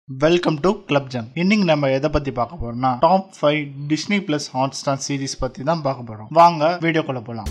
welcome to club junk இன்னைக்கு நம்ம எதை பத்தி பார்க்க போறோம்னா top five Disney plus Hotstar series பத்தி தான் பார்க்க போறோம் வாங்க வீடியோக்குள்ள போலாம்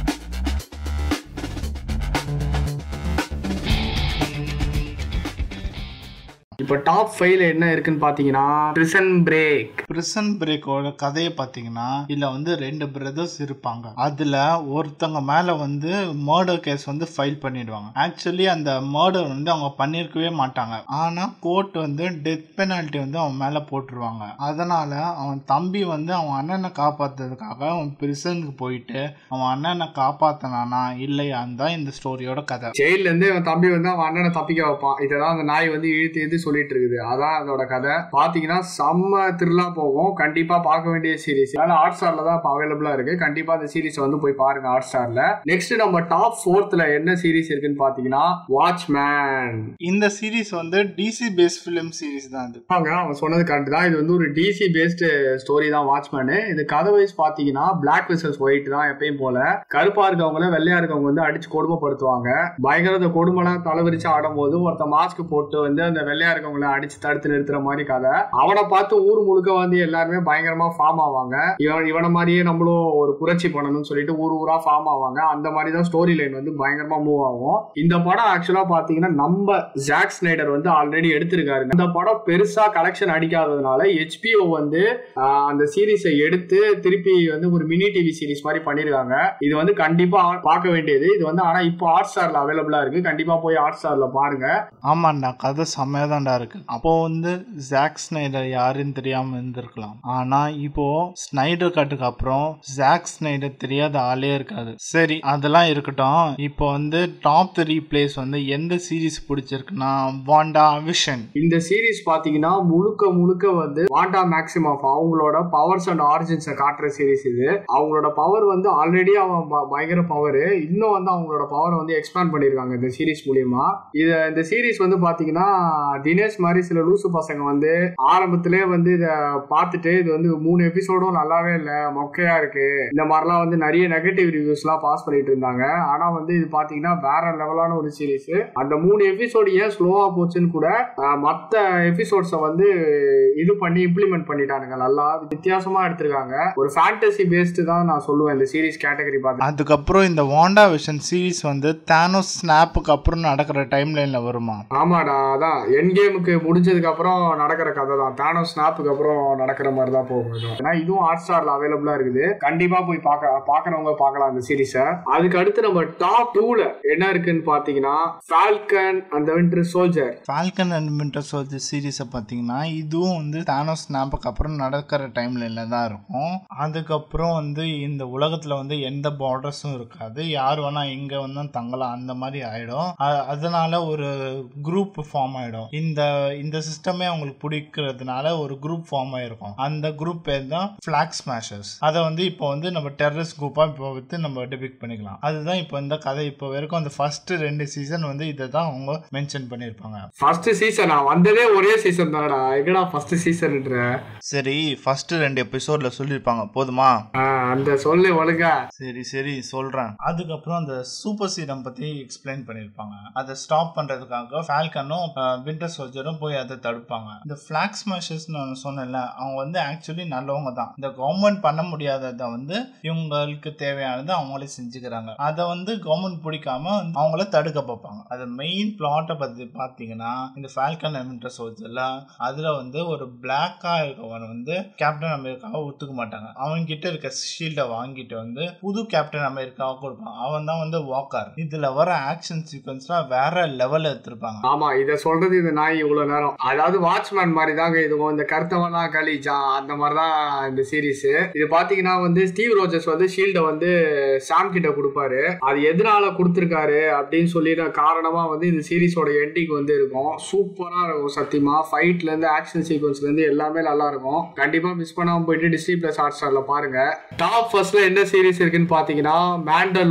இப்போ டாப் ஃபைவ்ல என்ன இருக்குன்னு பார்த்தீங்கன்னா பிரிசன் பிரேக் பிரிசன் பிரேக்கோட கதையை பார்த்தீங்கன்னா இதுல வந்து ரெண்டு பிரதர்ஸ் இருப்பாங்க அதுல ஒருத்தவங்க மேல வந்து மர்டர் கேஸ் வந்து ஃபைல் பண்ணிடுவாங்க ஆக்சுவலி அந்த மர்டர் வந்து அவங்க பண்ணியிருக்கவே மாட்டாங்க ஆனா கோர்ட் வந்து டெத் பெனால்ட்டி வந்து அவன் மேல போட்டுருவாங்க அதனால அவன் தம்பி வந்து அவன் அண்ணனை காப்பாத்துறதுக்காக அவன் பிரிசனுக்கு போயிட்டு அவன் அண்ணனை காப்பாத்தினானா இல்லையான்னு தான் இந்த ஸ்டோரியோட கதை ஜெயில இருந்து அவன் தம்பி வந்து அவன் அண்ணனை தப்பிக்க வைப்பான் இதெல்லாம் அந்த நாய் வந்து இழுத்து இழுத்து சொல்லிட்டு இருக்குது அதான் அதோட கதை பாத்தீங்கன்னா செம்ம திருளா போகும் கண்டிப்பா பார்க்க வேண்டிய சீரிஸ் அதனால ஹாட் ஸ்டார்ல தான் இப்போ அவைலபிளா இருக்கு கண்டிப்பா அந்த சீரிஸ் வந்து போய் பாருங்க ஹாட் ஸ்டார்ல நெக்ஸ்ட் நம்ம டாப் ஃபோர்த்ல என்ன சீரிஸ் இருக்குன்னு பாத்தீங்கன்னா வாட்ச்மேன் இந்த சீரிஸ் வந்து டிசி பேஸ் ஃபிலிம் சீரிஸ் தான் இது ஆமாங்க அவன் சொன்னது கரெக்ட் தான் இது வந்து ஒரு டிசி பேஸ்டு ஸ்டோரி தான் வாட்ச்மேனு இது கதை வைஸ் பாத்தீங்கன்னா பிளாக் விசஸ் ஒயிட் தான் எப்பயும் போல கருப்பா இருக்கவங்கள வெள்ளையா இருக்கவங்க வந்து அடிச்சு கொடுமைப்படுத்துவாங்க பயங்கர இந்த கொடுமைலாம் தலைவிரிச்சு ஆடும்போது ஒருத்த மாஸ்க் போட்டு வந்து அந்த வெள்ளையா இருக்கவங்கள அடிச்சு தடுத்து நிறுத்துற மாதிரி கதை அவனை பார்த்து ஊர் முழுக்க வந்து எல்லாருமே பயங்கரமா ஃபார்ம் ஆவாங்க இவன் இவனை மாதிரியே நம்மளும் ஒரு புரட்சி பண்ணணும்னு சொல்லிட்டு ஊர் ஊரா ஃபார்ம் ஆவாங்க அந்த மாதிரி தான் ஸ்டோரி லைன் வந்து பயங்கரமா மூவ் ஆகும் இந்த படம் ஆக்சுவலா பாத்தீங்கன்னா நம்ம ஜாக் ஸ்னைடர் வந்து ஆல்ரெடி எடுத்திருக்காரு இந்த படம் பெருசா கலெக்ஷன் அடிக்காததுனால ஹெச்பிஓ வந்து ஆஹ், அந்த சீரிஸை எடுத்து திருப்பி வந்து ஒரு மினி டிவி சீரிஸ் மாதிரி பண்ணிருக்காங்க இது வந்து கண்டிப்பா பார்க்க வேண்டியது இது வந்து ஆனா இப்போ ஹாட் ஸ்டார்ல அவைலபிளா இருக்கு கண்டிப்பா போய் ஹாட் ஸ்டார்ல பாருங்க ஆமாண்டா கதை செம்மையா தான்டா இருக்கு அப்போ வந்து ஜாக் ஸ்னைடர் யாருன்னு தெரியாம இருந்திருக்கலாம் ஆனா இப்போ ஸ்னைடர் கட்டுக்கு அப்புறம் ஜாக் ஸ்னைடர் தெரியாத ஆளே இருக்காது சரி அதெல்லாம் இருக்கட்டும் இப்போ வந்து டாப் த்ரீ பிளேஸ் வந்து எந்த சீரிஸ் பிடிச்சிருக்குன்னா வாண்டா விஷன் இந்த சீரிஸ் பாத்தீங்கன்னா முழுக்க முழுக்க வந்து வாண்டா மேக்ஸிமம் அவங்களோட பவர்ஸ் அண்ட் ஆரிஜின்ஸை காட்டுற சீரிஸ் இது அவங்களோட பவர் வந்து ஆல்ரெடி அவன் ப- பயங்கர பவர் இன்னும் வந்து அவங்களோட பவர் வந்து எக்ஸ்பேண்ட் பண்ணிருக்காங்க இந்த சீரிஸ் மூலியமா இது இந்த சீரிஸ் வந்து பாத்தீங்கன்னா தினேஷ் மாதிரி சில லூசு பசங்க வந்து ஆரம்பத்திலே வந்து இத பார்த்துட்டு இது வந்து மூணு எபிசோடும் நல்லாவே இல்ல மொக்கையா இருக்கு இந்த மாதிரிலாம் வந்து நிறைய நெகட்டிவ் ரிவ்யூஸ் எல்லாம் பாஸ் பண்ணிட்டு இருந்தாங்க ஆனா வந்து இது பாத்தீங்கன்னா வேற லெவலான ஒரு சீரிஸ் அந்த மூணு எபிசோடு ஏன் ஸ்லோவா போச்சுன்னு கூட ஆஹ், மத்த எபிசோட்ஸை வந்து இது பண்ணி இம்ப்ளிமெண்ட் பண்ணிட்டானுங்க நல்லா வித்தியாசமா எடுத்திருக்காங்க ஒரு ஃபேண்டசி பேஸ்டு தான் நான் சொல்லுவேன் இந்த சீரிஸ் கேட்டகரி பார்த்து அதுக்கப்புறம் இந்த வாண்டா விஷன் சீரிஸ் வந்து தானோஸ் ஸ்னாப்புக்கு அப்புறம் நடக்கிற டைம் லைன்ல வருமா ஆமாடா அதான் என் கேமுக்கு முடிஞ்சதுக்கு அப்புறம் நடக்கிற கதை தான் தானோ ஸ்னாப்புக்கு அப்புறம் நடக்கிற மாதிரி தான் போகும் இதுவும் ஏன்னா இதுவும் ஹாட் ஸ்டார்ல அவைலபிளா இருக்குது கண்டிப்பா போய் பார்க்க பார்க்கறவங்க பார்க்கலாம் அந்த சீரிஸை அதுக்கு அடுத்து நம்ம டாப் டூல என்ன இருக்குன்னு பாத்தீங்கன்னா ஃபால்கன் அந்த Winter Soldier Falcon and Winter Soldier சீரீஸை பார்த்தீங்கன்னா இதுவும் வந்து தானோஸ் ஸ்னாப்புக்கு அப்புறம் நடக்கிற டைம் லைனில் தான் இருக்கும் அதுக்கப்புறம் வந்து இந்த உலகத்தில் வந்து எந்த பார்டர்ஸும் இருக்காது யார் வேணால் எங்கே வேணால் தங்கலாம் அந்த மாதிரி ஆகிடும் அதனால ஒரு குரூப் ஃபார்ம் ஆகிடும் இந்த இந்த சிஸ்டமே அவங்களுக்கு பிடிக்கிறதுனால ஒரு குரூப் ஃபார்ம் ஆகிருக்கும் அந்த குரூப் பேர் தான் ஃபிளாக் ஸ்மாஷர்ஸ் அதை வந்து இப்போ வந்து நம்ம டெரரிஸ்ட் குரூப்பாக இப்போ வந்து நம்ம டெபிக் பண்ணிக்கலாம் அதுதான் இப்போ இந்த கதை இப்போ வரைக்கும் அந்த ஃபர்ஸ்ட் ரெண்டு சீசன் வந்து இதை தான் அவங்க மென்ஷன் பண்ணியிருப்பாங்க ஃபர்ஸ்ட் சீசன் நான் வந்ததே ஒரே சீசன் தான்டா எங்கடா ஃபர்ஸ்ட் சீசன்ன்ற சரி ஃபர்ஸ்ட் ரெண்டு எபிசோட்ல சொல்லியிருப்பாங்க போதுமா அந்த சொல்லு ஒழுங்கா சரி சரி சொல்றேன் அதுக்கப்புறம் அந்த சூப்பர் சீரம் பத்தி எக்ஸ்பிளைன் பண்ணியிருப்பாங்க அதை ஸ்டாப் பண்றதுக்காக ஃபால்கனும் வின்டர் சோல்ஜரும் போய் அதை தடுப்பாங்க இந்த ஃபிளாக் ஸ்மாஷர்ஸ் நான் சொன்னேன்ல அவங்க வந்து ஆக்சுவலி நல்லவங்க தான் இந்த கவர்மெண்ட் பண்ண முடியாததை வந்து இவங்களுக்கு தேவையானதை அவங்களே செஞ்சுக்கிறாங்க அதை வந்து கவர்மெண்ட் பிடிக்காம வந்து அவங்கள தடுக்க பார்ப்பாங்க அது மெயின் பிளாட்டை பத்தி பார்த்தீங்கன்னா இந்த ஃபால்கன் அண்ட் வின்டர் சோல்ஜர்ல அதுல வந்து ஒரு பிளாக்கா இருக்கவன் வந்து கேப்டன் அமெரிக்காவை ஒத்துக்க மாட்டாங்க அவன் கிட்ட இருக்க ஷீல்டை வாங்கிட்டு வந்து புது கேப்டன் அமெரிக்காவை கொடுப்பான் அவன் தான் வந்து வாக்கர் இதுல வர ஆக்ஷன் சீக்வன்ஸ்லாம் வேற லெவல்ல எடுத்திருப்பாங்க ஆமா இத சொல்றது இது நாய் இவ்வளவு நேரம் அதாவது வாட்ச்மேன் மாதிரி தாங்க இதுவும் இந்த கருத்தவெல்லாம் கலிஜா அந்த மாதிரி தான் இந்த சீரிஸ் இது பாத்தீங்கன்னா வந்து ஸ்டீவ் ரோஜர்ஸ் வந்து ஷீல்ட வந்து சாம் கிட்ட கொடுப்பாரு அது எதனால கொடுத்துருக்காரு அப்படின்னு சொல்லி நான் காரணமா வந்து இந்த சீரிஸோட எண்டிங் வந்து இருக்கும் சூப்பரா இருக்கும் சத்தியமா ஃபைட்ல இருந்து ஆக்ஷன் சீக்வன்ஸ்ல இருந்து எல்லாமே நல்லா இருக்கும் கண்டிப்பா மிஸ் பண்ணாம போயிட்டு டிஸ்னி பிளஸ் ஹாட் ஸ்டார்ல பாருங்க டாப் ஃபர்ஸ்ட்ல என்ன சீரிஸ் இருக்குன்னு பாத்தீங்கன்னா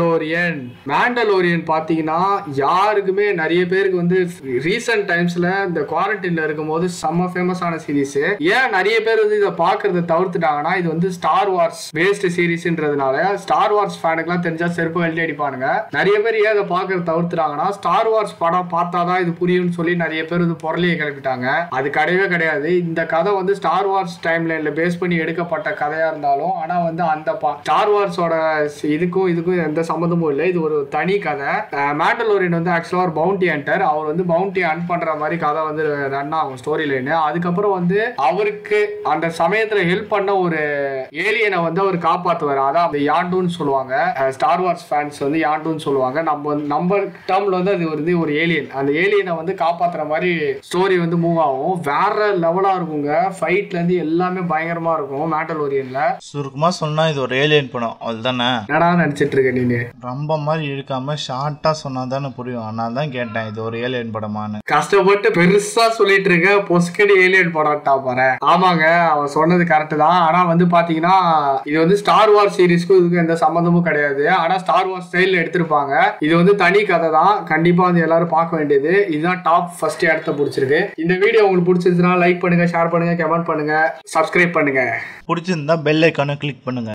மேண்டலோரியன் மேண்டலோரியன் பாத்தீங்கன்னா யாருக்குமே நிறைய பேருக்கு வந்து ரீசன்ட் டைம்ஸ்ல இந்த குவாரண்டைன்ல இருக்கும்போது செம்ம ஃபேமஸான சீரிஸ் ஏன் நிறைய பேர் வந்து இதை பாக்குறத தவிர்த்துட்டாங்கன்னா இது வந்து ஸ்டார் வார்ஸ் பேஸ்ட் சீரிஸ்ன்றதுனால ஸ்டார் வார்ஸ் ஃபேனுக்குலாம் தெரிஞ்சா செருப்பு வெள்ளி அடிப்பானுங்க நிறைய பேர் ஏன் இதை பாக்குறத தவிர்த்துட்டாங்கன்னா ஸ்டார் வார்ஸ் படம் பார்த்தாதான் இது புரியும்னு சொல்லி நிறைய பேர் வந்து பொருளையை கிளப்பிட்டாங்க அது கிடையவே கிடையாது இந்த கதை வந்து ஸ்டார் வார்ஸ் டைம் லைன்ல பேஸ் பண்ணி எடுக்கப்பட்ட கதையா இருந்தாலும் ஆனா வந்து அந்த ஸ்டார் வார்ஸோட இதுக்கும் இதுக்கும் எந்த சம்மந்தமும் இல்லை இது ஒரு தனி கதை மேண்டலோரியன் வந்து ஆக்சுவலா ஒரு பவுண்டி ஹண்டர் அவர் வந்து பவுண்டி அன் பண்ற மாதிரி கதை வந்து ரன் ஆகும் ஸ்டோரி லைன் அதுக்கப்புறம் வந்து அவருக்கு அந்த சமயத்துல ஹெல்ப் பண்ண ஒரு ஏலியனை வந்து அவர் காப்பாத்துவார் அதான் அந்த யாண்டுன்னு சொல்லுவாங்க ஸ்டார் வார்ஸ் ஃபேன்ஸ் வந்து யாண்டுன்னு சொல்லுவாங்க நம்ம வந்து- நம்ம டேர்ம்ல வந்து அது வந்து ஒரு ஏலியன் அந்த ஏலியனை வந்து காப்பாத்துற மாதிரி ஸ்டோரி வந்து மூவ் ஆகும் வேற லெவலா இருக்குங்க ஃபைட்ல இருந்து எல்லாமே பயங்கரமா இருக்கும் மேண்டலோரியன்ல சுருக்கமா சொன்னா இது ஒரு ஏலியன் படம் அதுதானே என்னடா நினைச்சிட்டு இருக்க நீனு ரொம்ப மாதிரி இழுக்காம ஷார்ட்டா சொன்னா தானே புரியும் அதனால தான் கேட்டேன் இது ஒரு ஏலியன் படமான்னு கஷ்டப்பட்டு பெருசா சொல்லிட்டு இருக்க பொஸ்கடி ஏலியன் படம்ட்டா பாரு ஆமாங்க அவன் சொன்னது கரெக்ட் தான் ஆனா வந்து பாத்தீங்கன்னா இது வந்து ஸ்டார் வார் சீரிஸ்க்கும் இதுக்கு எந்த சம்மந்தமும் கிடையாது ஆனா ஸ்டார் வார் ஸ்டைல்ல எடுத்திருப்பாங்க இது வந்து தனி கதை தான் கண்டிப்பா வந்து எல்லாரும் பார்க்க வேண்டியது இதுதான் டாப் ஃபர்ஸ்ட் இடத்த பிடிச்சிருக்கு இந்த வீடியோ உங்களுக்கு பிடிச்சிருந்துச்சுன்னா லைக் பண்ணுங்க ஷேர் பண்ணுங்க கமெண்ட் பண்ணுங்க சப்ஸ்கிரைப் பண்ணுங்க பிடிச்சிருந்தா பெல் ஐக்கானை கிளிக் பண்ணுங்க